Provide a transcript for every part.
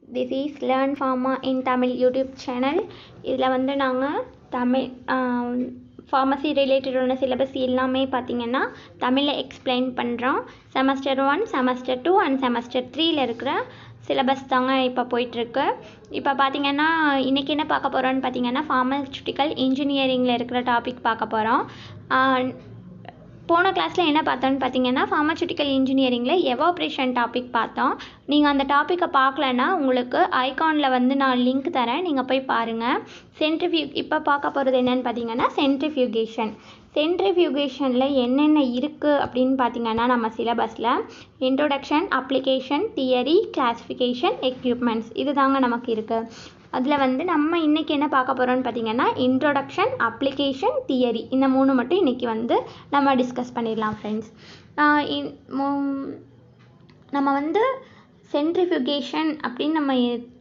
this is learn pharma in Tamil YouTube channel இதில் வந்து நாங்கள் தமிழ் ஃபார்மசி ரிலேட்டடான சிலபஸ் எல்லாமே பார்த்திங்கன்னா தமிழில் எக்ஸ்பிளைன் பண்ணுறோம் semester one semester two and semester த்ரீயில் இருக்கிற சிலபஸ் தாங்க இப்போ போயிட்டுருக்கு இப்போ பார்த்தீங்கன்னா இன்றைக்கி என்ன பார்க்க போகிறோன்னு பார்த்தீங்கன்னா ஃபார்மஸ்யூட்டிக்கல் இன்ஜினியரிங்கில் இருக்கிற டாபிக் பார்க்க போகிறோம் போன கிளாஸில் என்ன பார்த்தோன்னு பார்த்தீங்கன்னா ஃபார்மசூட்டிக்கல் இன்ஜினியரிங்கில் எவாப்ரேஷன் டாபிக் பார்த்தோம் நீங்கள் அந்த டாப்பிக்கை பார்க்கலன்னா உங்களுக்கு ஐகானில் வந்து நான் லிங்க் தரேன் நீங்கள் போய் பாருங்கள் சென்ட்ரிஃபியூ இப்போ பார்க்க போகிறது என்னென்னு பார்த்தீங்கன்னா சென்ட்ரிஃபியூகேஷன் சென்ட்ரிஃபியூகேஷனில் என்னென்ன இருக்குது அப்படின்னு பார்த்தீங்கன்னா நம்ம சிலபஸில் introduction application theory classification equipments இது தாங்க நமக்கு இருக்குது அதில் வந்து நம்ம இன்றைக்கி என்ன பார்க்க போகிறோம்னு பார்த்தீங்கன்னா இன்ட்ரோடக்ஷன் அப்ளிகேஷன் தியரி இந்த மூணு மட்டும் இன்றைக்கி வந்து நம்ம டிஸ்கஸ் பண்ணிடலாம் ஃப்ரெண்ட்ஸ் நம்ம வந்து சென்ட்ரிஃபியூகேஷன் அப்படின்னு நம்ம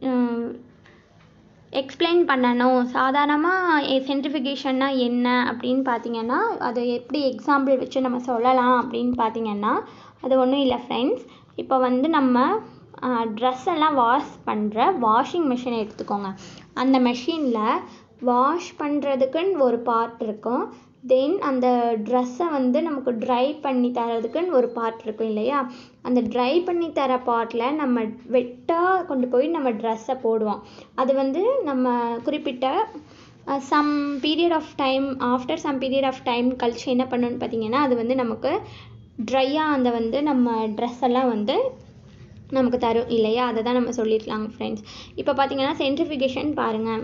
எக்ஸ்பிளைன் பண்ணணும் சாதாரணமாக சென்ட்ரிஃபிகேஷன்னா என்ன அப்படின்னு பார்த்தீங்கன்னா அதை எப்படி எக்ஸாம்பிள் வச்சு நம்ம சொல்லலாம் அப்படின்னு பார்த்தீங்கன்னா அது ஒன்றும் இல்லை ஃப்ரெண்ட்ஸ் இப்போ வந்து நம்ம ட்ரெஸ் எல்லாம் வாஷ் பண்ணுற வாஷிங் மிஷினை எடுத்துக்கோங்க அந்த மெஷினில் வாஷ் பண்ணுறதுக்குன்னு ஒரு பார்ட் இருக்கும் தென் அந்த ட்ரெஸ்ஸை வந்து நமக்கு ட்ரை பண்ணி தரதுக்குன்னு ஒரு பார்ட் இருக்கும் இல்லையா அந்த ட்ரை பண்ணி தர பார்ட்டில் நம்ம வெட்டாக கொண்டு போய் நம்ம ட்ரெஸ்ஸை போடுவோம் அது வந்து நம்ம குறிப்பிட்ட some period of time after some period of time கழிச்சு என்ன பண்ணணும்னு பார்த்தீங்கன்னா அது வந்து நமக்கு ட்ரையாக அந்த வந்து நம்ம ட்ரெஸ் எல்லாம் வந்து நமக்கு தரும் இல்லையா அதை தான் நம்ம சொல்லியிருக்கலாங்க ஃப்ரெண்ட்ஸ் இப்போ பார்த்தீங்கன்னா சென்ட்ரிஃபிகேஷன் பாருங்கள்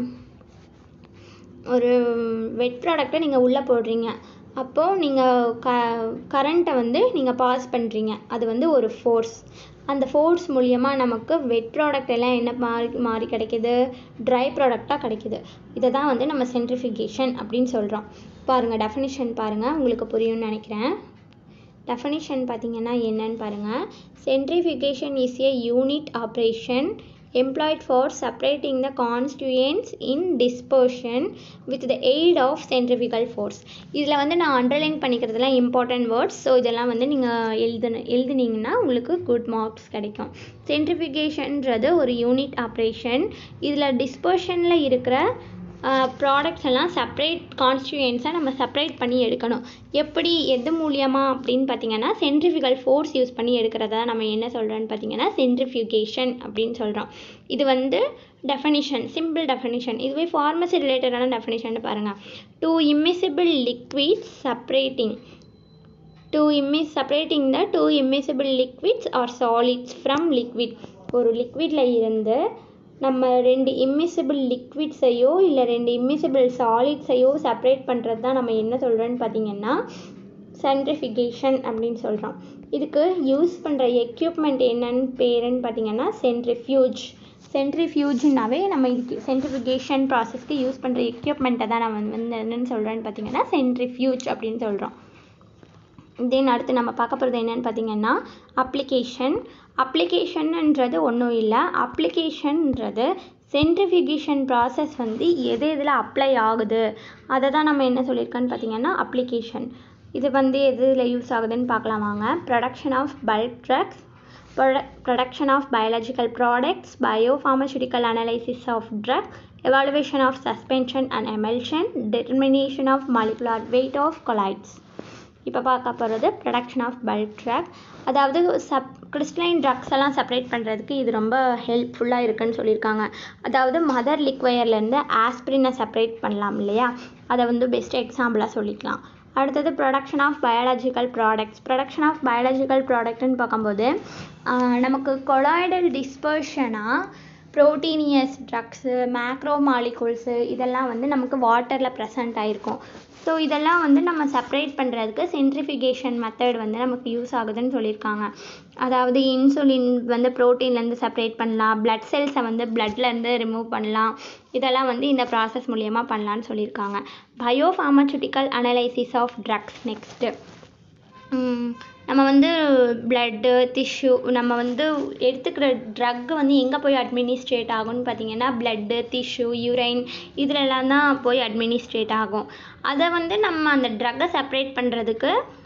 ஒரு வெட் ப்ராடக்டை நீங்கள் உள்ளே போடுறீங்க அப்போது நீங்கள் க கரண்ட்டை வந்து நீங்கள் பாஸ் பண்ணுறீங்க அது வந்து ஒரு ஃபோர்ஸ் அந்த ஃபோர்ஸ் மூலியமாக நமக்கு வெட் ப்ராடக்ட் எல்லாம் என்ன மாறி மாறி கிடைக்கிது ட்ரை ப்ராடக்டாக கிடைக்கிது இதை தான் வந்து நம்ம சென்ட்ரிஃபிகேஷன் அப்படின்னு சொல்கிறோம் பாருங்கள் டெஃபினிஷன் பாருங்கள் உங்களுக்கு புரியும்னு நினைக்கிறேன் டெஃபனிஷன் பார்த்தீங்கன்னா என்னன்னு பாருங்கள் centrifugation is a unit operation employed for separating the constituents in dispersion with the aid of centrifugal force இதில் வந்து நான் அண்டர்லைன் பண்ணிக்கிறதுலாம் இம்பார்ட்டன்ட் வேர்ட்ஸ் ஸோ இதெல்லாம் வந்து நீங்கள் எழுதுன எழுதுனீங்கன்னா உங்களுக்கு குட் மார்க்ஸ் கிடைக்கும் சென்ட்ரிஃபிகேஷன்றது ஒரு யூனிட் ஆப்ரேஷன் இதில் டிஸ்பர்ஷனில் இருக்கிற ப்ராடக்ட்ஸ் எல்லாம் செப்பரேட் கான்ஸ்டியூயன்ஸை நம்ம செப்பரேட் பண்ணி எடுக்கணும் எப்படி எது மூலியமாக அப்படின்னு பார்த்தீங்கன்னா சென்ட்ரிஃபிகல் ஃபோர்ஸ் யூஸ் பண்ணி எடுக்கிறதா நம்ம என்ன சொல்கிறோன்னு பார்த்தீங்கன்னா சென்ட்ரிஃபியூகேஷன் அப்படின்னு சொல்கிறோம் இது வந்து டெஃபனிஷன் சிம்பிள் டெஃபனிஷன் இதுவே ஃபார்மசி ரிலேட்டடான டெஃபனிஷன் பாருங்கள் two immiscible liquids separating two இம்மிஸ் separating the two immiscible liquids or solids from liquid ஒரு லிக்விடில் இருந்து நம்ம ரெண்டு இம்மிசிபிள் லிக்விட்ஸையோ இல்லை ரெண்டு இம்மிசிபிள் சாலிட்ஸையோ செப்பரேட் பண்ணுறது தான் நம்ம என்ன சொல்கிறோன்னு பார்த்தீங்கன்னா சென்ட்ரிஃபிகேஷன் அப்படின்னு சொல்கிறோம் இதுக்கு யூஸ் பண்ணுற எக்யூப்மெண்ட் என்னன்னு பேருன்னு பார்த்தீங்கன்னா சென்ட்ரிஃப்யூஜ் சென்ட்ரிஃப்யூஜ்னாவே நம்ம இதுக்கு சென்ட்ரிஃபிகேஷன் ப்ராசஸ்க்கு யூஸ் பண்ணுற எக்யூப்மெண்ட்டை தான் நம்ம வந்து என்னென்னு சொல்கிறேன்னு பார்த்தீங்கன்னா சென்ட்ரிஃப்யூஜ் அப்படின்னு சொல்கிறோம் தென் அடுத்து நம்ம பார்க்க போகிறது என்னென்னு பார்த்தீங்கன்னா அப்ளிகேஷன் அப்ளிகேஷன்ன்றது ஒன்றும் இல்லை அப்ளிகேஷன்ன்றது சென்ட்ரிஃபிகேஷன் ப்ராசஸ் வந்து எது எதில் அப்ளை ஆகுது அதை தான் நம்ம என்ன சொல்லியிருக்கோன்னு பார்த்தீங்கன்னா அப்ளிகேஷன் இது வந்து எதில் யூஸ் ஆகுதுன்னு பார்க்கலாம் வாங்க production of bulk drugs production of biological products biopharmaceutical analysis of drug evaluation of suspension and emulsion determination of molecular weight of colloids இப்போ பார்க்க போகிறது ப்ரொடக்ஷன் ஆஃப் பல்க் ட்ரக் அதாவது சப் கிறிஸ்டலைன் ட்ரக்ஸ் எல்லாம் செப்பரேட் பண்ணுறதுக்கு இது ரொம்ப ஹெல்ப்ஃபுல்லாக இருக்குன்னு சொல்லியிருக்காங்க அதாவது மதர் லிக்வயர்லேருந்து ஆஸ்பிரினை செப்பரேட் பண்ணலாம் இல்லையா அதை வந்து பெஸ்ட் எக்ஸாம்பிளாக சொல்லிக்கலாம் அடுத்தது production of biological products production of biological ப்ராடக்ட்னு பார்க்கும்போது நமக்கு கொலாய்டல் டிஸ்பர்ஷனாக ப்ரோட்டீனியஸ் ட்ரக்ஸு மேக்ரோ மாலிகூல்ஸு இதெல்லாம் வந்து நமக்கு வாட்டரில் ப்ரெசண்ட் ஆகிருக்கும் ஸோ இதெல்லாம் வந்து நம்ம செப்பரேட் பண்ணுறதுக்கு சென்ட்ரிஃபிகேஷன் மெத்தட் வந்து நமக்கு யூஸ் ஆகுதுன்னு சொல்லியிருக்காங்க அதாவது இன்சுலின் வந்து ப்ரோட்டீன்லேருந்து செப்பரேட் பண்ணலாம் பிளட் செல்ஸை வந்து பிளட்லேருந்து ரிமூவ் பண்ணலாம் இதெல்லாம் வந்து இந்த ப்ராசஸ் மூலியமாக பண்ணலான்னு சொல்லியிருக்காங்க bio pharmaceutical analysis of drugs next நம்ம வந்து பிளட்டு டிஷ்யூ நம்ம வந்து எடுத்துக்கிற ட்ரக்கு வந்து எங்கே போய் அட்மினிஸ்ட்ரேட் ஆகும்னு பார்த்தீங்கன்னா பிளட்டு டிஷ்யூ யூரைன் இதிலெல்லாம் தான் போய் அட்மினிஸ்ட்ரேட் ஆகும் அதை வந்து நம்ம அந்த ட்ரக்கை செப்பரேட் பண்ணுறதுக்கு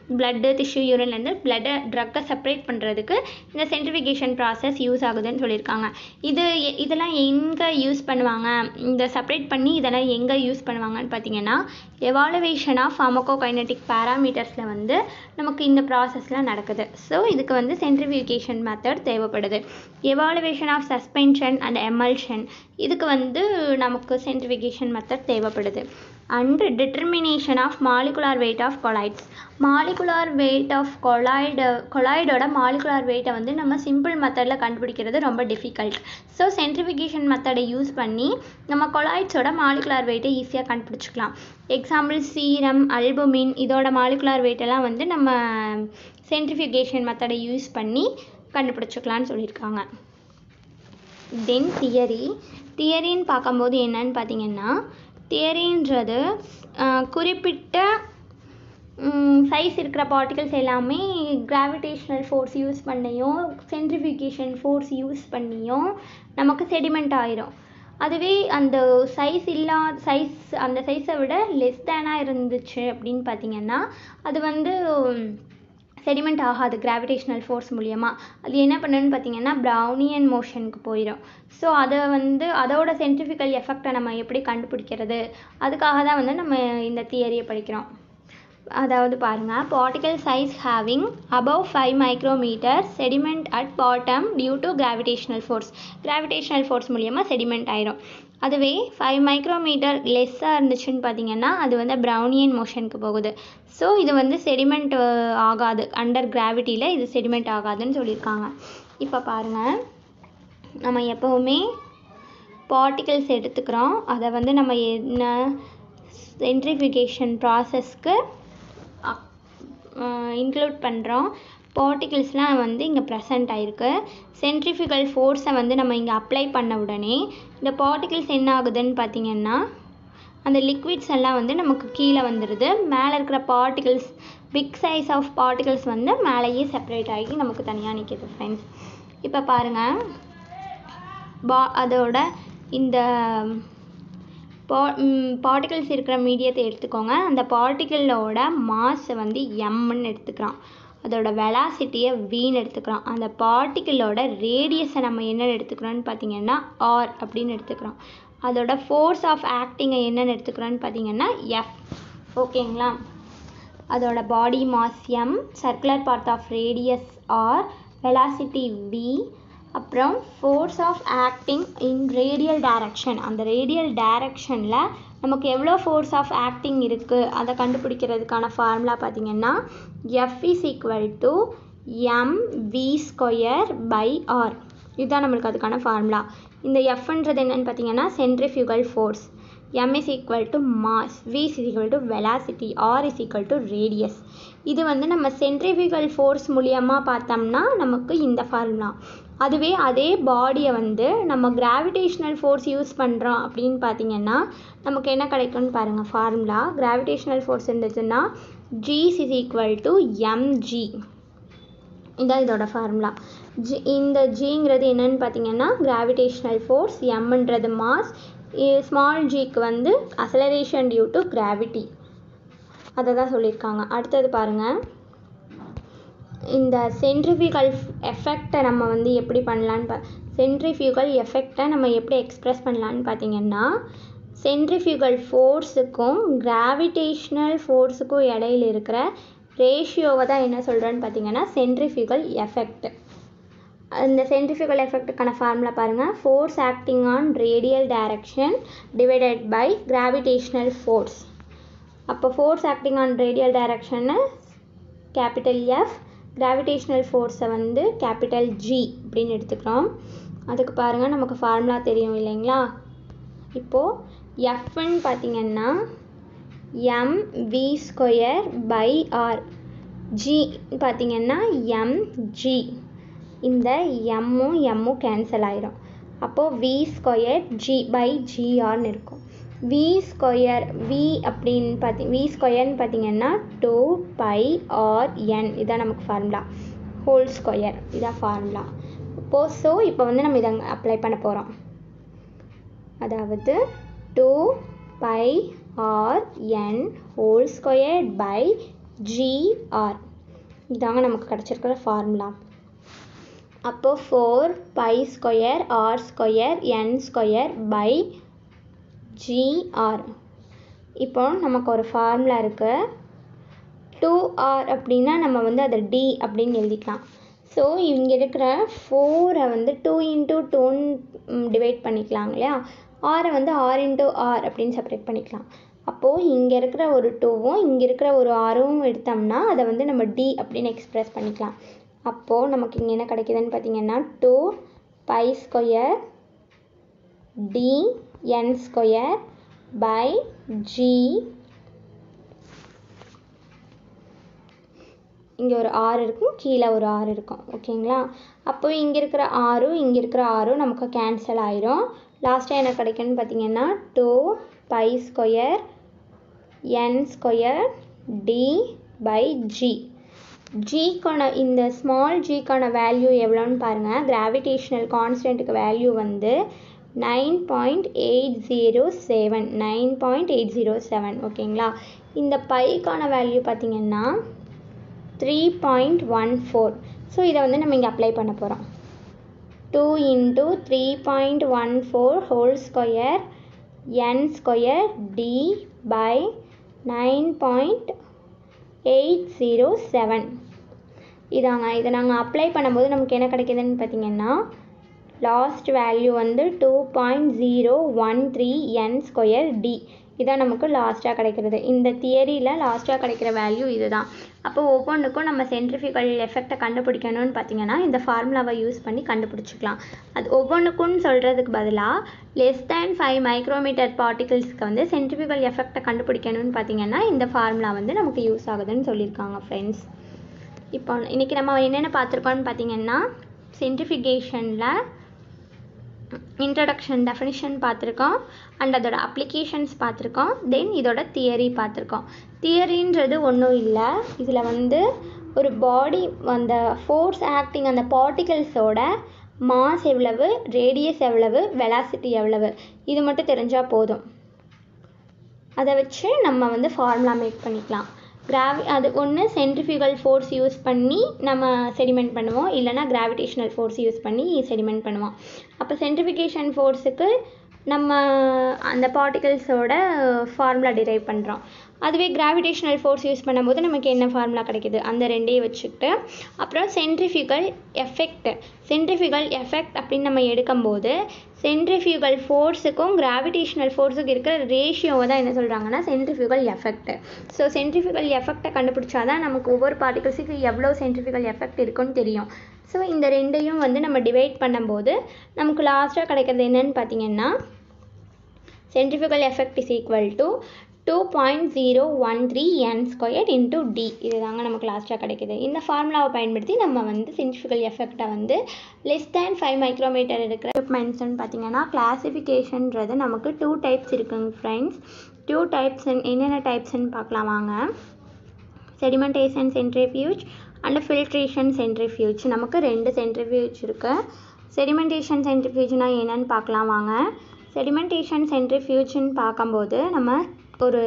பிளட்டு டிஷ்யூ யூரின்லேருந்து பிளட்டை ட்ரக்கை செப்பரேட் பண்ணுறதுக்கு இந்த சென்ட்ரிஃபிகேஷன் ப்ராசஸ் யூஸ் ஆகுதுன்னு சொல்லியிருக்காங்க இது எ- இதெல்லாம் எங்கே யூஸ் பண்ணுவாங்க இந்த செப்பரேட் பண்ணி இதெல்லாம் எங்கே யூஸ் பண்ணுவாங்கன்னு பார்த்தீங்கன்னா எவாலுவேஷன் ஆஃப் ஃபார்மகோகைனட்டிக் பேராமீட்டர்ஸில் வந்து நமக்கு இந்த ப்ராசஸ்லாம் நடக்குது ஸோ இதுக்கு வந்து சென்ட்ரிஃபிகேஷன் மெத்தட் தேவைப்படுது evaluation of suspension and emulsion இதுக்கு வந்து நமக்கு சென்ட்ரிஃபிகேஷன் மெத்தட் தேவைப்படுது and determination of molecular weight of colloids molecular weight of colloid கொலாய்டோட மாலிகுலார் வெயிட்டை வந்து நம்ம சிம்பிள் மெத்தடில் கண்டுபிடிக்கிறது ரொம்ப டிஃபிகல்ட் ஸோ சென்ட்ரிஃபிகேஷன் மெத்தடை யூஸ் பண்ணி நம்ம கொலாய்ட்ஸோட மாலிகுலார் வெயிட்டை ஈஸியாக கண்டுபிடிச்சிக்கலாம் எக்ஸாம்பிள் சீரம் அல்புமின் இதோட மாலிகுலார் வெயிட்டெல்லாம் வந்து நம்ம சென்ட்ரிஃபிகேஷன் மெத்தடை யூஸ் பண்ணி கண்டுபிடிச்சிக்கலாம்னு சொல்லியிருக்காங்க தென் தியரி தியரின்னு பார்க்கும்போது என்னன்னு பார்த்தீங்கன்னா தியரின்றது குறிப்பிட்ட சைஸ் இருக்கிற பார்ட்டிகல்ஸ் எல்லாமே கிராவிடேஷ்னல் ஃபோர்ஸ் யூஸ் பண்ணியும் சென்ட்ரிஃபிகேஷன் ஃபோர்ஸ் யூஸ் பண்ணியும் நமக்கு செடிமெண்ட் ஆயிரும் அதுவே அந்த சைஸ் இல்லா சைஸ் அந்த சைஸை விட லெஸ் தேனாக இருந்துச்சு அப்படின்னு பார்த்தீங்கன்னா அது வந்து செடிமெண்ட் ஆகாது கிராவிடேஷ்னல் ஃபோர்ஸ் மூலியமா அது என்ன பண்ணுன்னு பார்த்தீங்கன்னா ப்ரௌனியன் மோஷனுக்கு போயிடும் ஸோ அதை வந்து அதோட சென்ட்ரிஃபிக்கல் எஃபெக்டை நம்ம எப்படி கண்டுபிடிக்கிறது அதுக்காக தான் வந்து நம்ம இந்த தியரியை படிக்கிறோம் அதாவது பாருங்கள் particle size having above five micrometre sediment at bottom due to gravitational force gravitational force மூலியமாக செடிமெண்ட் ஆயிரும் அதுவே ஃபைவ் மைக்ரோமீட்டர் லெஸ்ஸாக இருந்துச்சுன்னு பார்த்தீங்கன்னா அது வந்து ப்ரௌனியன் மோஷனுக்கு போகுது ஸோ இது வந்து செடிமெண்ட் ஆகாது அண்டர் கிராவிட்டியில் இது செடிமெண்ட் ஆகாதுன்னு சொல்லியிருக்காங்க இப்போ பாருங்கள் நம்ம எப்போவுமே பார்ட்டிகல்ஸ் எடுத்துக்கிறோம் அதை வந்து நம்ம என்ன சென்ட்ரிஃபிகேஷன் ப்ராசஸ்க்கு இன்க்ளூட் பண்ணுறோம் பார்ட்டிகிள்ஸ்லாம் வந்து இங்கே ப்ரெசண்ட் ஆயிருக்கு சென்ட்ரிஃபிகல் ஃபோர்ஸை வந்து நம்ம இங்கே அப்ளை பண்ண உடனே இந்த பார்ட்டிகிள்ஸ் என்ன ஆகுதுன்னு பார்த்தீங்கன்னா அந்த லிக்விட்ஸ் எல்லாம் வந்து நமக்கு கீழே வந்துடுது மேலே இருக்கிற particles big size of particles வந்து மேலேயே செப்பரேட் ஆகி நமக்கு தனியாக நிற்கிது ஃப்ரெண்ட்ஸ் இப்போ பாருங்கள் பா அதோட இந்த பா பார்ட்டிகல்ஸ் இருக்கிற மீடியத்தை எடுத்துக்கோங்க அந்த பார்ட்டிகளோட மாஸை வந்து எம்ன்னு எடுத்துக்கிறோம் அதோட வெலாசிட்டியை வீன்னு எடுத்துக்கிறோம் அந்த பார்ட்டிகளோட ரேடியஸை நம்ம என்னென்னு எடுத்துக்கிறோம்னு பார்த்தீங்கன்னா ஆர் அப்படின்னு எடுத்துக்கிறோம் அதோட ஃபோர்ஸ் ஆஃப் ஆக்டிங்கை என்னென்னு எடுத்துக்கிறோம்னு பார்த்தீங்கன்னா எஃப் ஓகேங்களா அதோட body mass M circular part of radius R velocity V அப்புறம் force of acting in radial direction அந்த ரேடியல் டைரக்ஷனில் நமக்கு எவ்வளோ ஃபோர்ஸ் ஆஃப் ஆக்டிங் இருக்குது அதை கண்டுபிடிக்கிறதுக்கான ஃபார்முலா பார்த்தீங்கன்னா F is equal to M V square by R இதுதான் நம்மளுக்கு அதுக்கான ஃபார்முலா இந்த எஃப்ன்றது என்னன்னு பார்த்தீங்கன்னா centrifugal force m is equal to mass v is equal to velocity r is equal to radius இது வந்து நம்ம சென்ட்ரிஃபிகல் ஃபோர்ஸ் மூலியமாக பார்த்தோம்னா நமக்கு இந்த ஃபார்முலா அதுவே அதே பாடியை வந்து நம்ம கிராவிடேஷ்னல் ஃபோர்ஸ் யூஸ் பண்ணுறோம் அப்படின்னு பார்த்தீங்கன்னா நமக்கு என்ன கிடைக்கும்னு பாருங்கள் ஃபார்முலா கிராவிடேஷ்னல் ஃபோர்ஸ் இருந்துச்சுன்னா g is equal to mg இதான் இதோட ஃபார்முலா ஜி இந்த ஜிங்கிறது என்னன்னு பார்த்தீங்கன்னா கிராவிடேஷ்னல் ஃபோர்ஸ் எம்ன்றது மாஸ் ஸ்மால் ஜிக்கு வந்து அசலரேஷன் டியூ டு கிராவிட்டி அதை தான் சொல்லியிருக்காங்க அடுத்தது பாருங்கள் இந்த சென்ட்ரிஃபியூகல் எஃபெக்டை நம்ம வந்து எப்படி பண்ணலான்னு பா சென்ட்ரிஃபியூகல் எஃபெக்டை நம்ம எப்படி எக்ஸ்ப்ரெஸ் பண்ணலான்னு பார்த்தீங்கன்னா சென்ட்ரிஃபியூகல் ஃபோர்ஸுக்கும் கிராவிடேஷ்னல் ஃபோர்ஸுக்கும் இடையில இருக்கிற ரேஷியோவை தான் என்ன சொல்கிறேன்னு பார்த்தீங்கன்னா சென்ட்ரிஃபியூகல் எஃபெக்ட் இந்த சென்ட்ரிஃபியூகல் எஃபெக்ட்டுக்கான ஃபார்முலா பாருங்கள் force acting on radial direction divided by gravitational force அப்போ ஃபோர்ஸ் ஆக்டிங் ஆன் ரேடியல் டைரக்ஷன்னு கேபிட்டல் எஃப் கிராவிடேஷ்னல் ஃபோர்ஸை வந்து கேபிட்டல் ஜி அப்படின்னு எடுத்துக்கிறோம் அதுக்கு பாருங்கள் நமக்கு ஃபார்முலா தெரியும் இல்லைங்களா இப்போது எஃப்னு பார்த்தீங்கன்னா M V square by R G பார்த்தீங்கன்னா எம்ஜி இந்த எம்மும் எம்மும் கேன்சல் ஆயிரும் அப்போது வி ஸ்கொயர் ஜி பை ஜிஆர்னு இருக்கும் வி ஸ்கொயர் வி அப்படின்னு பார்த்தி வி ஸ்கொயர்னு பார்த்தீங்கன்னா டூ பை ஆர் என் இதான் நமக்கு ஃபார்முலா ஹோல் ஸ்கொயர் இதான் ஃபார்முலா இப்போது ஸோ இப்போ வந்து நம்ம இதை அப்ளை பண்ண போகிறோம் அதாவது two pi R N whole square by GR இதாங்க நமக்கு கிடச்சிருக்கிற ஃபார்முலா அப்போது four pi square R square N square by GR இப்போ நமக்கு ஒரு ஃபார்முலா இருக்குது டூ ஆர் அப்படின்னா நம்ம வந்து அதை டி அப்படின்னு எழுதிக்கலாம் ஸோ இங்கே இருக்கிற ஃபோரை வந்து டூ இன்ட்டு டூன்னு டிவைட் பண்ணிக்கலாம் இல்லையா ஆரை வந்து ஆர் இன்ட்டு ஆர் அப்படின்னு செப்பரேட் பண்ணிக்கலாம் அப்போது இங்கே இருக்கிற ஒரு டூவும் இங்கே இருக்கிற ஒரு ஆரும் எடுத்தோம்னா அதை வந்து நம்ம டி அப்படின்னு எக்ஸ்ப்ரெஸ் பண்ணிக்கலாம் அப்போது நமக்கு இங்கே என்ன கிடைக்குதுன்னு பார்த்தீங்கன்னா two pi square T N square by G இங்கே ஒரு ஆறு இருக்கும் கீழே ஒரு ஆறு இருக்கும் ஓகேங்களா அப்போ இங்கே இருக்கிற ஆறும் இங்கே இருக்கிற ஆறும் நமக்கு கேன்சல் ஆயிரும் லாஸ்ட்டாக என்ன கிடைக்குன்னு பார்த்தீங்கன்னா two pi square N square T by G ஜிக்கான இந்த ஸ்மால் ஜிக்கான வேல்யூ எவ்வளோன்னு பாருங்கள் கிராவிடேஷ்னல் கான்ஸ்டன்ட்டுக்கு வேல்யூ வந்து nine point eight zero seven nine point eight zero seven ஓகேங்களா இந்த பைக்கான வேல்யூ பார்த்தீங்கன்னா three point one four so இதை வந்து நம்ம இங்கே அப்ளை பண்ண போகிறோம் two into three point one four whole square N square T by nine point eight zero seven இதாங்க இதை நாங்கள் அப்ளை பண்ணும்போது நமக்கு என்ன கிடைக்குதுன்னு பார்த்தீங்கன்னா லாஸ்ட் வேல்யூ வந்து two point zero one three N square T இதான் நமக்கு லாஸ்ட்டாக கிடைக்கிறது இந்த தியரியில் லாஸ்ட்டாக கிடைக்கிற வேல்யூ இதுதான் அப்போ ஒவ்வொன்றுக்கும் நம்ம சென்ட்ரிஃபிகல் எஃபெக்டை கண்டுபிடிக்கணும்னு பார்த்தீங்கன்னா இந்த ஃபார்முலாவை யூஸ் பண்ணி கண்டுபிடிச்சிக்கலாம் அது ஒவ்வொன்றுக்கும் சொல்கிறதுக்கு பதிலாக லெஸ் தேன் ஃபைவ் மைக்ரோமீட்டர் பார்ட்டிகல்ஸ்க்கு வந்து சென்ட்ரிஃபிகல் எஃபெக்டை கண்டுபிடிக்கணும்னு பார்த்தீங்கன்னா இந்த ஃபார்முலா வந்து நமக்கு யூஸ் ஆகுதுன்னு சொல்லியிருக்காங்க ஃப்ரெண்ட்ஸ் இப்போ இன்றைக்கி நம்ம என்னென்ன பார்த்துருக்கோம்னு பார்த்தீங்கன்னா சென்ட்ரிஃபிகேஷனில் இன்ட்ரடக்ஷன் டெஃபினிஷன் பார்த்துருக்கோம் அண்ட் அதோட அப்ளிகேஷன்ஸ் பார்த்துருக்கோம் தென் இதோட தியரி பார்த்துருக்கோம் தியரின்றது ஒன்றும் இல்லை இதில் வந்து ஒரு பாடி அந்த ஃபோர்ஸ் ஆக்டிங் அந்த பார்ட்டிகல்ஸோட மாஸ் எவ்வளவு ரேடியஸ் எவ்வளவு வெலாசிட்டி எவ்வளவு இது மட்டும் தெரிஞ்சால் போதும் அதை வச்சு நம்ம வந்து ஃபார்முலா மேக் பண்ணிக்கலாம் கிராவி அது ஒன்று சென்ட்ரிஃபியூகல் ஃபோர்ஸ் யூஸ் பண்ணி நம்ம செடிமெண்ட் பண்ணுவோம் இல்லைனா கிராவிடேஷனல் ஃபோர்ஸ் யூஸ் பண்ணி செடிமெண்ட் பண்ணுவோம் அப்போ சென்ட்ரிஃபிகேஷன் ஃபோர்ஸுக்கு நம்ம அந்த பார்ட்டிகல்ஸோட ஃபார்முலா டிரைவ் பண்ணுறோம் அதுவே கிராவிடேஷனல் ஃபோர்ஸ் யூஸ் பண்ணும்போது நமக்கு என்ன ஃபார்முலா கிடைக்குது அந்த ரெண்டையும் வச்சுக்கிட்டு அப்புறம் சென்ட்ரிஃபியூகல் எஃபெக்ட் சென்ட்ரிஃபியூகல் எஃபெக்ட் அப்படின்னு நம்ம எடுக்கும்போது சென்ட்ரிஃபியூகல் ஃபோர்ஸுக்கும் கிராவிடேஷனல் ஃபோர்ஸுக்கு இருக்கிற ரேஷியோவை தான் என்ன சொல்கிறாங்கன்னா சென்ட்ரிஃபியூகல் எஃபெக்ட் ஸோ சென்ட்ரிஃபியூகல் எஃபெக்டை கண்டுபிடிச்சா தான் நமக்கு ஒவ்வொரு பார்ட்டிகல்ஸுக்கு எவ்வளோ சென்ட்ரிஃபியூகல் எஃபெக்ட் இருக்குன்னு தெரியும் ஸோ இந்த ரெண்டையும் வந்து நம்ம டிவைட் பண்ணும்போது நமக்கு லாஸ்ட்டாக கிடைக்கிறது என்னன்னு பார்த்தீங்கன்னா centrifugal effect is equal to two point zero one three N square into T இது தாங்க நமக்கு லாஸ்ட்டாக கிடைக்குது இந்த ஃபார்முலாவை பயன்படுத்தி நம்ம வந்து சென்ட்ரிஃபிகல் எஃபெக்டை வந்து லெஸ் தேன் ஃபைவ் மைக்ரோமீட்டர் இருக்கிற எக்யூப்மெண்ட்ஸ்னு பார்த்தீங்கன்னா கிளாசிஃபிகேஷன்றது நமக்கு டூ டைப்ஸ் இருக்குங்க ஃப்ரெண்ட்ஸ் டூ டைப்ஸ் என்னென்ன டைப்ஸ்ன்னு பார்க்கலாம் வாங்க sedimentation centrifuge and filtration centrifuge நமக்கு ரெண்டு சென்ட்ரிஃபியூஜ் இருக்குது செடிமெண்டேஷன் சென்ட்ரிஃபியூஜ்னால் என்னன்னு பார்க்கலாம் வாங்க செடிமெண்டேஷன் சென்ட்ரிஃபியூஜ்னு பார்க்கும்போது நம்ம ஒரு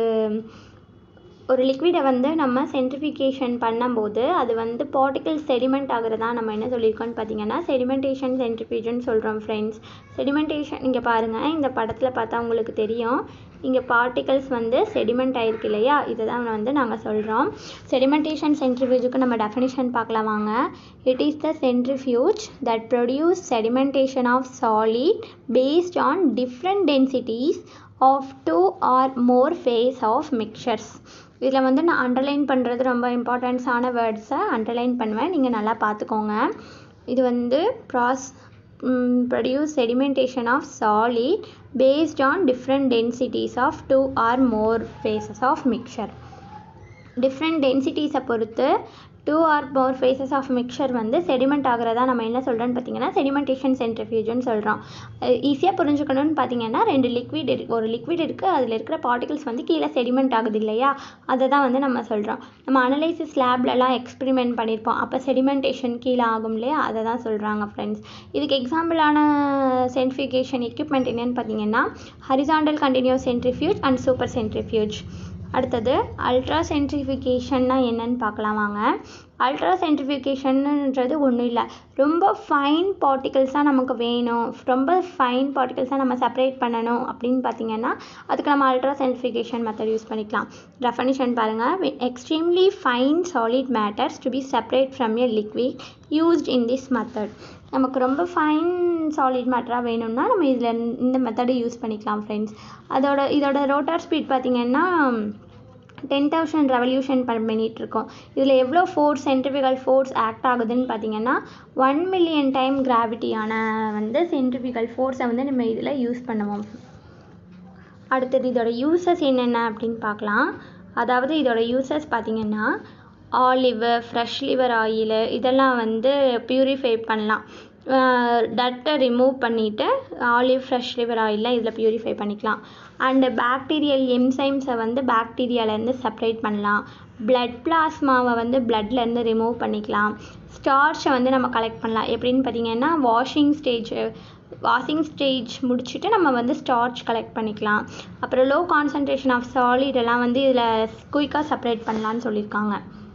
ஒரு லிக்விடை வந்து நம்ம சென்ட்ரிஃபிகேஷன் பண்ணும்போது அது வந்து பார்ட்டிகல் செடிமெண்ட் ஆகிறதா நம்ம என்ன சொல்லியிருக்கோம்னு பார்த்தீங்கன்னா செடிமெண்டேஷன் சென்ட்ரிஃபியூஜ்னு சொல்கிறோம் ஃப்ரெண்ட்ஸ் செடிமெண்டேஷன் இங்கே பாருங்கள் இந்த படத்தில் பார்த்தா உங்களுக்கு தெரியும் இங்கே பார்ட்டிகல்ஸ் வந்து செடிமெண்ட் ஆயிருக்கு இல்லையா இதை தான் வந்து நாங்கள் சொல்கிறோம் செடிமெண்டேஷன் சென்ட்ரிஃபியூஜுக்கு நம்ம டெஃபினிஷன் பார்க்கலாம் வாங்க it is the centrifuge that produce sedimentation of solid based on different densities of two or more phase of mixtures இதில் வந்து நான் அண்டர்லைன் பண்ணுறது ரொம்ப இம்பார்ட்டன்ஸான வேர்ட்ஸை அண்டர்லைன் பண்ணுவேன் நீங்கள் நல்லா பார்த்துக்கோங்க இது வந்து ப்ராஸ் produce sedimentation of solid based on different densities of two or more phases of mixture different டென்சிட்டிஸை பொறுத்து two or more phases of mixture வந்து செடிமெண்ட் ஆகிறதா நம்ம என்ன சொல்கிறோன்னு பார்த்தீங்கன்னா செடிமெண்டேஷன் சென்ட்ரிஃபியூஜ்னு சொல்கிறோம் ஈஸியாக புரிஞ்சுக்கணும்னு பார்த்தீங்கன்னா ரெண்டு லிக்விட் இருக்கு ஒரு லிக்விட் இருக்குது அதில் இருக்கிற பார்ட்டிகல்ஸ் வந்து கீழே செடிமெண்ட் ஆகுது இல்லையா அதை தான் வந்து நம்ம சொல்கிறோம் நம்ம அனலைசிஸ் லேப்லலாம் எக்ஸ்பெரிமெண்ட் பண்ணியிருப்போம் அப்போ செடிமெண்டேஷன் கீழே ஆகும் இல்லையா அதை தான் சொல்கிறாங்க ஃப்ரெண்ட்ஸ் இதுக்கு எக்ஸாம்பிளான சென்ட்ரிஃபிகேஷன் எக்யூப்மெண்ட் என்னென்னு பார்த்தீங்கன்னா horizontal continuous centrifuge and super centrifuge அடுத்தது அல்ட்ரா சென்ட்ரிஃபிகேஷன்னா என்னன்னு பார்க்கலாம் வாங்க அல்ட்ரா சென்ட்ரிஃபிகேஷன்ன்றது ஒன்றும் இல்லை ரொம்ப ஃபைன் பார்ட்டிகல்ஸாக நமக்கு வேணும் ரொம்ப ஃபைன் பார்ட்டிகல்ஸாக நம்ம செப்பரேட் பண்ணணும் அப்படின்னு பார்த்தீங்கன்னா அதுக்கு நம்ம அல்ட்ரா சென்ட்ரிஃபிகேஷன் மெத்தட் யூஸ் பண்ணிக்கலாம் டெஃபனிஷன் பாருங்கள் extremely fine solid matters to be separate from a liquid used in this method நமக்கு ரொம்ப ஃபைன் சாலிட் மேட்டராக வேணும்னா நம்ம இதில் இந்த மெத்தடை யூஸ் பண்ணிக்கலாம் ஃப்ரெண்ட்ஸ் அதோட இதோட ரோட்டார் ஸ்பீட் பார்த்திங்கன்னா ten thousand revolution per minute இருக்கும் இதில் எவ்வளோ ஃபோர்ஸ் சென்ட்ரிஃபிகல் ஃபோர்ஸ் ஆக்ட் ஆகுதுன்னு பார்த்தீங்கன்னா ஒன் மில்லியன் டைம் கிராவிட்டியான வந்து சென்ட்ரிஃபிகல் ஃபோர்ஸை வந்து நம்ம இதில் யூஸ் பண்ணுவோம் அடுத்தது இதோட யூசஸ் என்னென்ன அப்படின்னு பார்க்கலாம் அதாவது இதோட யூசஸ் பார்த்திங்கன்னா ஆலிவு ஃப்ரெஷ் லிவர் ஆயிலு இதெல்லாம் வந்து ப்யூரிஃபை பண்ணலாம் டட்டை ரிமூவ் பண்ணிவிட்டு ஆலிவ் ஃப்ரெஷ் லிவர் ஆயிலில் இதில் ப்யூரிஃபை பண்ணிக்கலாம் அண்டு பாக்டீரியல் எம்சைம்ஸை வந்து பாக்டீரியாலேருந்து செப்பரேட் பண்ணலாம் பிளட் பிளாஸ்மாவை வந்து பிளட்லேருந்து ரிமூவ் பண்ணிக்கலாம் ஸ்டார்ச்சை வந்து நம்ம கலெக்ட் பண்ணலாம் எப்படின்னு பார்த்தீங்கன்னா வாஷிங் ஸ்டேஜ் வாஷிங் ஸ்டேஜ் முடிச்சுட்டு நம்ம வந்து ஸ்டார்ச் கலெக்ட் பண்ணிக்கலாம் அப்புறம் லோ கான்சன்ட்ரேஷன் ஆஃப் சாலிட் எல்லாம் வந்து இதில் குயிக்காக செப்பரேட் பண்ணலான்னு சொல்லியிருக்காங்க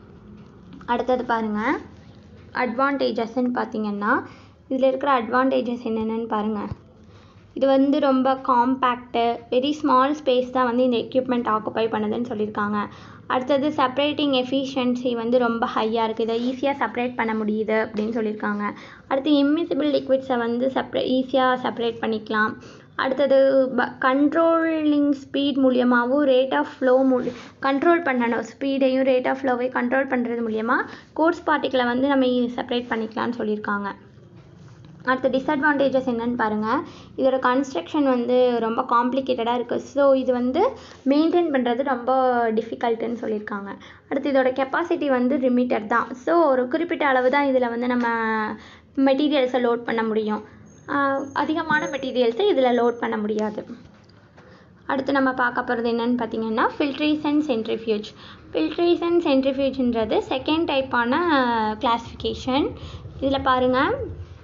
அடுத்தது பாருங்கள் அட்வான்டேஜஸ்ன்னு பார்த்தீங்கன்னா இதில் இருக்கிற அட்வான்டேஜஸ் என்னென்னு பாருங்கள் இது வந்து ரொம்ப காம்பேக்டு வெரி ஸ்மால் ஸ்பேஸ் தான் வந்து இந்த எக்யூப்மெண்ட் ஆக்குப்பை பண்ணுதுன்னு சொல்லியிருக்காங்க அடுத்தது செப்பரேட்டிங் எஃபிஷியன்சி வந்து ரொம்ப ஹையாக இருக்குது இதை ஈஸியாக செப்பரேட் பண்ண முடியுது அப்படின்னு சொல்லியிருக்காங்க அடுத்து இம்மிசிபிள் லிக்விட்ஸை வந்து செப்பரே ஈஸியாக செப்பரேட் பண்ணிக்கலாம் அடுத்தது ப கண்ட்ரோலிங் ஸ்பீட் மூலியமாகவும் ரேட் ஆஃப் ஃப்ளோ மூலி கண்ட்ரோல் பண்ணணும் ஸ்பீடையும் ரேட் ஆஃப் ஃப்ளோவையும் கண்ட்ரோல் பண்ணுறது மூலியமாக கோர்ஸ் பார்ட்டிகளை வந்து நம்ம செப்பரேட் பண்ணிக்கலாம்னு சொல்லியிருக்காங்க அடுத்த டிஸ்அட்வான்டேஜஸ் என்னன்னு பாருங்கள் இதோட கன்ஸ்ட்ரக்ஷன் வந்து ரொம்ப காம்ப்ளிகேட்டடாக இருக்குது ஸோ இது வந்து மெயின்டைன் பண்ணுறது ரொம்ப டிஃபிகல்ட்டுன்னு சொல்லியிருக்காங்க அடுத்து இதோட கெப்பாசிட்டி வந்து லிமிட்டட் தான் ஸோ ஒரு குறிப்பிட்ட அளவு தான் இதில் வந்து நம்ம மெட்டீரியல்ஸை லோட் பண்ண முடியும் அதிகமான மெட்டீரியல்ஸை இதில் லோட் பண்ண முடியாது அடுத்து நம்ம பார்க்க போகிறது என்னென்னு பார்த்தீங்கன்னா ஃபில்ட்ரேஷன் சென்ட்ரிஃபியூஜ் ஃபில்ட்ரேஷன் சென்ட்ரிஃபியூஜ்ன்றது செகண்ட் டைப்பான கிளாஸிஃபிகேஷன் இதில் பாருங்கள்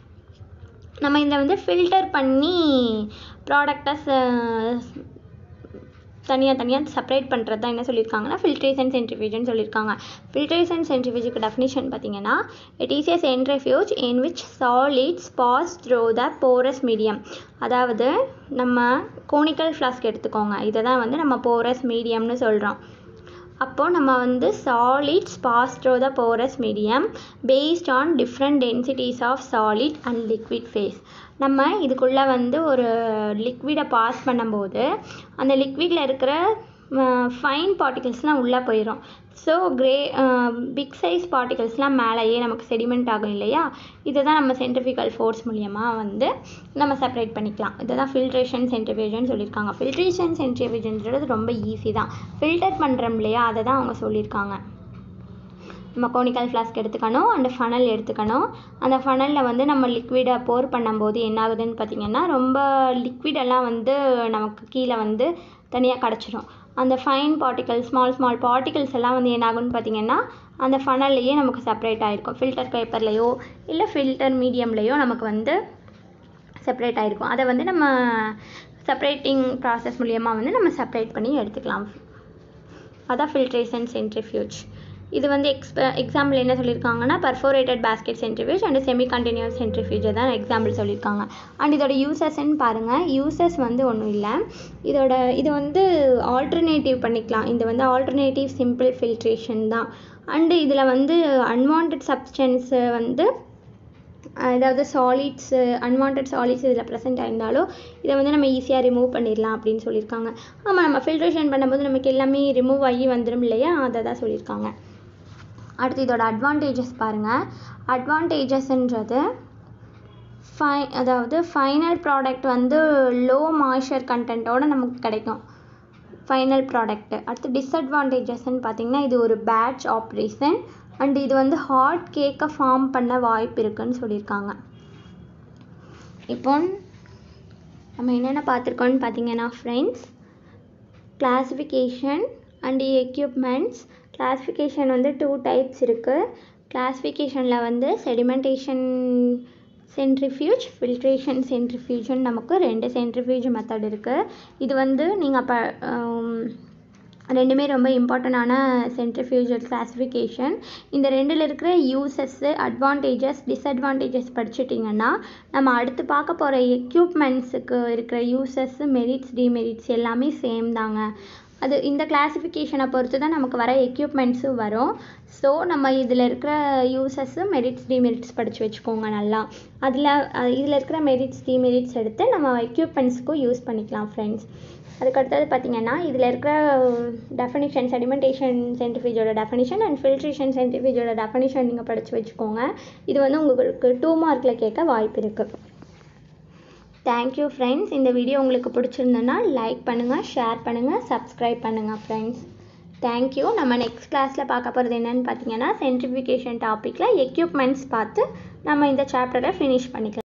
நம்ம இதில் வந்து ஃபில்டர் பண்ணி ப்ராடக்டை தனியாக தனியாக செப்பரேட் பண்ணுறது தான் என்ன சொல்லியிருக்காங்கன்னா ஃபில்ட்ரேஷன் சென்ட்ரிஃபியூஜ்னு சொல்லியிருக்காங்க ஃபில்ட்ரேஷன் சென்ட்ரிஃபியூஜுக்கு டெஃபினிஷன் பார்த்தீங்கன்னா it is a centrifuge in which solids pass through the porous medium அதாவது நம்ம கோனிக்கல் ஃப்ளாஸ்க் எடுத்துக்கோங்க இதை தான் வந்து நம்ம போரஸ் மீடியம்னு சொல்கிறோம் அப்போது நம்ம வந்து solids pass through the porous medium based on different densities of solid and liquid phase நம்ம இதுக்குள்ளே வந்து ஒரு லிக்விடை பாஸ் பண்ணும்போது அந்த லிக்விடில் இருக்கிற ஃபைன் பார்ட்டிகல்ஸ்லாம் உள்ளே போயிடும் ஸோ கிரே பிக் சைஸ் பார்ட்டிகல்ஸ்லாம் மேலேயே நமக்கு செடிமெண்ட் ஆகும் இல்லையா இதை தான் நம்ம சென்ட்ரிஃபிகல் ஃபோர்ஸ் மூலியமாக வந்து நம்ம செப்பரேட் பண்ணிக்கலாம் இதை தான் ஃபில்ட்ரேஷன் சென்ட்ரிஃபியூஜன் சொல்லியிருக்காங்க ஃபில்ட்ரேஷன் சென்ட்ரிஃபியூஜன்றது ரொம்ப ஈஸி தான் ஃபில்டர் பண்ணுறோம் இல்லையா அதை தான் அவங்க சொல்லியிருக்காங்க நம்ம கோனிக்கல் ஃப்ளாஸ்க் எடுத்துக்கணும் அண்ட் ஃபனல் எடுத்துக்கணும் அந்த ஃபனலில் வந்து நம்ம லிக்விடை போர் பண்ணும்போது என்ன ஆகுதுன்னு பார்த்திங்கன்னா ரொம்ப லிக்விடெல்லாம் வந்து நமக்கு கீழே வந்து தனியாக கிடச்சிரும் அந்த fine particle small small particles எல்லாம் வந்து என்ன ஆகும்னு பார்த்தீங்கன்னா அந்த ஃபனல்லையே நமக்கு செப்பரேட் ஆகிருக்கும் ஃபில்டர் பேப்பர்லேயோ இல்லை ஃபில்டர் மீடியம்லேயோ நமக்கு வந்து செப்பரேட் ஆகிருக்கும் அதை வந்து நம்ம செப்பரேட்டிங் ப்ராசஸ் மூலியமாக வந்து நம்ம செப்பரேட் பண்ணி எடுத்துக்கலாம் அதான் ஃபில்ட்ரேஷன் சென்ட்ரிஃபியூஜ் இது வந்து எக்ஸ்ப எக்ஸாம்பிள் என்ன சொல்லியிருக்காங்கன்னா perforated basket centrifuge and semi continuous சென்ட்ரிஃபியூஜை தான் எக்ஸாம்பிள் சொல்லியிருக்காங்க அண்ட் இதோட யூசஸ்ன்னு பாருங்கள் யூசஸ் வந்து ஒன்றும் இல்லை இதோட இது வந்து ஆல்டர்னேட்டிவ் பண்ணிக்கலாம் இது வந்து ஆல்டர்னேட்டிவ் சிம்பிள் ஃபில்ட்ரேஷன் தான் அண்டு இதில் வந்து அன்வான்ட் சப்ஸ்டன்ஸு வந்து அதாவது சாலிட்ஸு அன்வான்ட் சாலிட்ஸ் இதில் ப்ரெசென்ட் ஆயிருந்தாலோ இதை வந்து நம்ம ஈஸியாக ரிமூவ் பண்ணிடலாம் அப்படின்னு சொல்லியிருக்காங்க ஆமாம் நம்ம ஃபில்ட்ரேஷன் பண்ணும்போது நமக்கு எல்லாமே ரிமூவ் ஆகி வந்துடும் இல்லையா அதை தான் சொல்லியிருக்காங்க அடுத்து இதோட அட்வான்டேஜஸ் பாருங்கள் அட்வான்டேஜஸ்ன்றது ஃபை அதாவது ஃபைனல் ப்ராடக்ட் வந்து லோ மாய்ஸ்சர் கண்டென்ட்டோட நமக்கு கிடைக்கும் ஃபைனல் ப்ராடக்ட்டு அடுத்து டிஸ்அட்வான்டேஜஸ்ன்னு பார்த்தீங்கன்னா இது ஒரு பேட்ச் ஆப்ரேஷன் அண்ட் இது வந்து ஹாட் கேக்கை ஃபார்ம் பண்ண வாய்ப்பு இருக்குன்னு சொல்லியிருக்காங்க இப்போ நம்ம என்னென்ன பார்த்துருக்கோன்னு பார்த்தீங்கன்னா friends classification and equipments classification வந்து டூ டைப்ஸ் இருக்குது கிளாஸிஃபிகேஷனில் வந்து செடிமெண்டேஷன் சென்ட்ரிஃபியூஜ் ஃபில்ட்ரேஷன் சென்ட்ரிஃபியூஜ்னு நமக்கு ரெண்டு சென்ட்ரிஃபியூஜ் மெத்தட் இருக்குது இது வந்து நீங்கள் அப்போ ரெண்டுமே ரொம்ப இம்பார்ட்டண்டான சென்ட்ரிஃபியூஜல் கிளாஸிஃபிகேஷன் இந்த ரெண்டில் இருக்கிற யூசஸ்ஸு அட்வான்டேஜஸ் டிஸ்அட்வான்டேஜஸ் படிச்சிட்டிங்கன்னா நம்ம அடுத்து பார்க்க போகிற எக்யூப்மெண்ட்ஸுக்கு இருக்கிற யூசஸ் மெரிட்ஸ் டிமெரிட்ஸ் எல்லாமே சேம் தாங்க அது இந்த கிளாஸிஃபிகேஷனை பொறுத்து தான் நமக்கு வர எக்யூப்மெண்ட்ஸும் வரும் ஸோ நம்ம இதில் இருக்கிற யூசஸ்ஸு மெரிட்ஸ் டிமெரிட்ஸ் படித்து வச்சுக்கோங்க நல்லா அதில் இதில் இருக்கிற மெரிட்ஸ் டிமெரிட்ஸ் எடுத்து நம்ம எக்யூப்மெண்ட்ஸுக்கும் யூஸ் பண்ணிக்கலாம் ஃப்ரெண்ட்ஸ் அதுக்கடுத்தது பார்த்தீங்கன்னா இதில் இருக்கிற டெஃபனிஷன் செடிமெண்டேஷன் சென்டிஃபியூஜோட டெஃபனிஷன் அண்ட் ஃபில்ட்ரேஷன் சென்டிஃபியூஜோட டெஃபனிஷன் நீங்கள் படித்து வச்சுக்கோங்க இது வந்து உங்களுக்கு டூ மார்க்கில் கேட்க வாய்ப்பு இருக்குது தேங்க்யூ ஃப்ரெண்ட்ஸ் இந்த வீடியோ உங்களுக்கு பிடிச்சிருந்ததுன்னா லைக் பண்ணுங்கள் ஷேர் பண்ணுங்கள் சப்ஸ்கிரைப் பண்ணுங்கள் ஃப்ரெண்ட்ஸ் தேங்க்யூ நம்ம நெக்ஸ்ட் கிளாஸில் பார்க்க போகிறது என்னென்னு பார்த்தீங்கன்னா சென்ட்ரிஃபிகேஷன் டாப்பிக்கில் எக்யூப்மெண்ட்ஸ் பார்த்து நம்ம இந்த சாப்டரை ஃபினிஷ் பண்ணிக்கலாம்